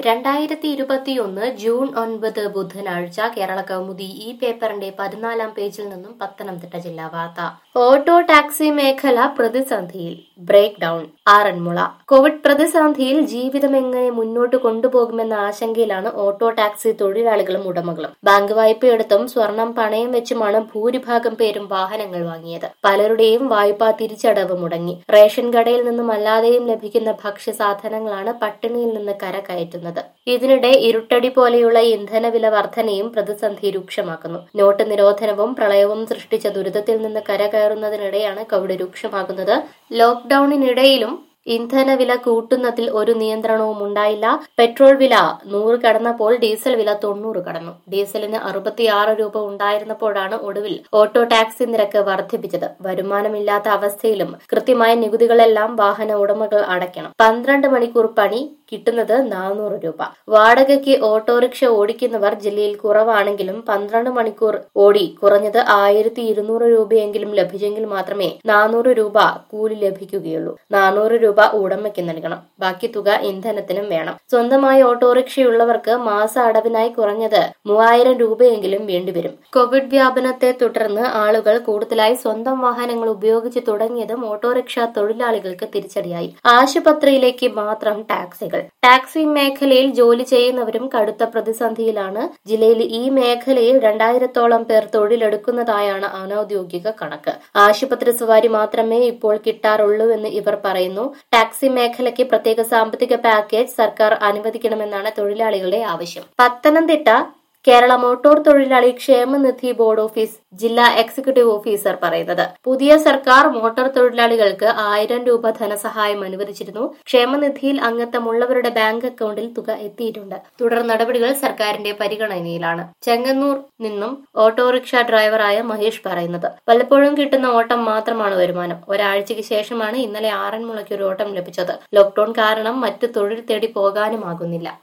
രണ്ടായിരത്തി ഇരുപത്തിയൊന്ന് ജൂൺ ഒൻപത് ബുധനാഴ്ച കേരള കൗമുദി ഈ പേപ്പറിന്റെ പതിനാലാം പേജിൽ നിന്നും പത്തനംതിട്ട ജില്ലാ വാർത്ത ഓട്ടോ ടാക്സി മേഖല പ്രതിസന്ധിയിൽ ബ്രേക്ക് ഡൌൺ ആറന്മുള കോവിഡ് പ്രതിസന്ധിയിൽ ജീവിതം എങ്ങനെ മുന്നോട്ട് കൊണ്ടുപോകുമെന്ന ആശങ്കയിലാണ് ഓട്ടോ ടാക്സി തൊഴിലാളികളും ഉടമകളും ബാങ്ക് വായ്പയെടുത്തും സ്വർണം പണയം വെച്ചുമാണ് ഭൂരിഭാഗം പേരും വാഹനങ്ങൾ വാങ്ങിയത് പലരുടെയും വായ്പാ തിരിച്ചടവ് മുടങ്ങി റേഷൻ കടയിൽ നിന്നും അല്ലാതെയും ലഭിക്കുന്ന ഭക്ഷ്യസാധനങ്ങളാണ് പട്ടിണിയിൽ നിന്ന് കരകയറ്റുന്നത് ഇതിനിടെ ഇരുട്ടടി പോലെയുള്ള ഇന്ധനവില വർധനയും പ്രതിസന്ധി രൂക്ഷമാക്കുന്നു നോട്ട് നിരോധനവും പ്രളയവും സൃഷ്ടിച്ച ദുരിതത്തിൽ നിന്ന് കരകയറുന്നതിനിടെയാണ് കോവിഡ് രൂക്ഷമാകുന്നത് ലോക്ഡൌണിനിടയിലും ഇന്ധനവില കൂട്ടുന്നതിൽ ഒരു നിയന്ത്രണവും ഉണ്ടായില്ല പെട്രോൾ വില നൂറ് കടന്നപ്പോൾ ഡീസൽ വില തൊണ്ണൂറ് കടന്നു ഡീസലിന് അറുപത്തിയാറ് രൂപ ഉണ്ടായിരുന്നപ്പോഴാണ് ഒടുവിൽ ഓട്ടോ ടാക്സി നിരക്ക് വർദ്ധിപ്പിച്ചത് വരുമാനമില്ലാത്ത അവസ്ഥയിലും കൃത്യമായ നികുതികളെല്ലാം വാഹന ഉടമകൾ അടയ്ക്കണം പന്ത്രണ്ട് മണിക്കൂർ പണി കിട്ടുന്നത് നാനൂറ് രൂപ വാടകയ്ക്ക് ഓട്ടോറിക്ഷ ഓടിക്കുന്നവർ ജില്ലയിൽ കുറവാണെങ്കിലും പന്ത്രണ്ട് മണിക്കൂർ ഓടി കുറഞ്ഞത് ആയിരത്തി ഇരുന്നൂറ് രൂപയെങ്കിലും ലഭിച്ചെങ്കിൽ മാത്രമേ നാനൂറ് രൂപ കൂലി ലഭിക്കുകയുള്ളൂ നാനൂറ് രൂപ ഉടമയ്ക്ക് നൽകണം ബാക്കി തുക ഇന്ധനത്തിനും വേണം സ്വന്തമായി ഓട്ടോറിക്ഷയുള്ളവർക്ക് മാസ അടവിനായി കുറഞ്ഞത് മൂവായിരം രൂപയെങ്കിലും വേണ്ടിവരും കോവിഡ് വ്യാപനത്തെ തുടർന്ന് ആളുകൾ കൂടുതലായി സ്വന്തം വാഹനങ്ങൾ ഉപയോഗിച്ച് തുടങ്ങിയതും ഓട്ടോറിക്ഷ തൊഴിലാളികൾക്ക് തിരിച്ചടിയായി ആശുപത്രിയിലേക്ക് മാത്രം ടാക്സികൾ ടാക്സി മേഖലയിൽ ജോലി ചെയ്യുന്നവരും കടുത്ത പ്രതിസന്ധിയിലാണ് ജില്ലയിൽ ഈ മേഖലയിൽ രണ്ടായിരത്തോളം പേർ തൊഴിലെടുക്കുന്നതായാണ് അനൌദ്യോഗിക കണക്ക് ആശുപത്രി സവാരി മാത്രമേ ഇപ്പോൾ കിട്ടാറുള്ളൂവെന്ന് ഇവർ പറയുന്നു ടാക്സി മേഖലയ്ക്ക് പ്രത്യേക സാമ്പത്തിക പാക്കേജ് സർക്കാർ അനുവദിക്കണമെന്നാണ് തൊഴിലാളികളുടെ ആവശ്യം പത്തനംതിട്ട കേരള മോട്ടോർ തൊഴിലാളി ക്ഷേമനിധി ബോർഡ് ഓഫീസ് ജില്ലാ എക്സിക്യൂട്ടീവ് ഓഫീസർ പറയുന്നത് പുതിയ സർക്കാർ മോട്ടോർ തൊഴിലാളികൾക്ക് ആയിരം രൂപ ധനസഹായം അനുവദിച്ചിരുന്നു ക്ഷേമനിധിയിൽ അംഗത്വമുള്ളവരുടെ ബാങ്ക് അക്കൌണ്ടിൽ തുക എത്തിയിട്ടുണ്ട് തുടർ നടപടികൾ സർക്കാരിന്റെ പരിഗണനയിലാണ് ചെങ്ങന്നൂർ നിന്നും ഓട്ടോറിക്ഷ ഡ്രൈവറായ മഹേഷ് പറയുന്നത് വല്ലപ്പോഴും കിട്ടുന്ന ഓട്ടം മാത്രമാണ് വരുമാനം ഒരാഴ്ചയ്ക്ക് ശേഷമാണ് ഇന്നലെ ആറന്മുളയ്ക്ക് ഒരു ഓട്ടം ലഭിച്ചത് ലോക്ഡൌൺ കാരണം മറ്റ് തൊഴിൽ തേടി പോകാനുമാകുന്നില്ല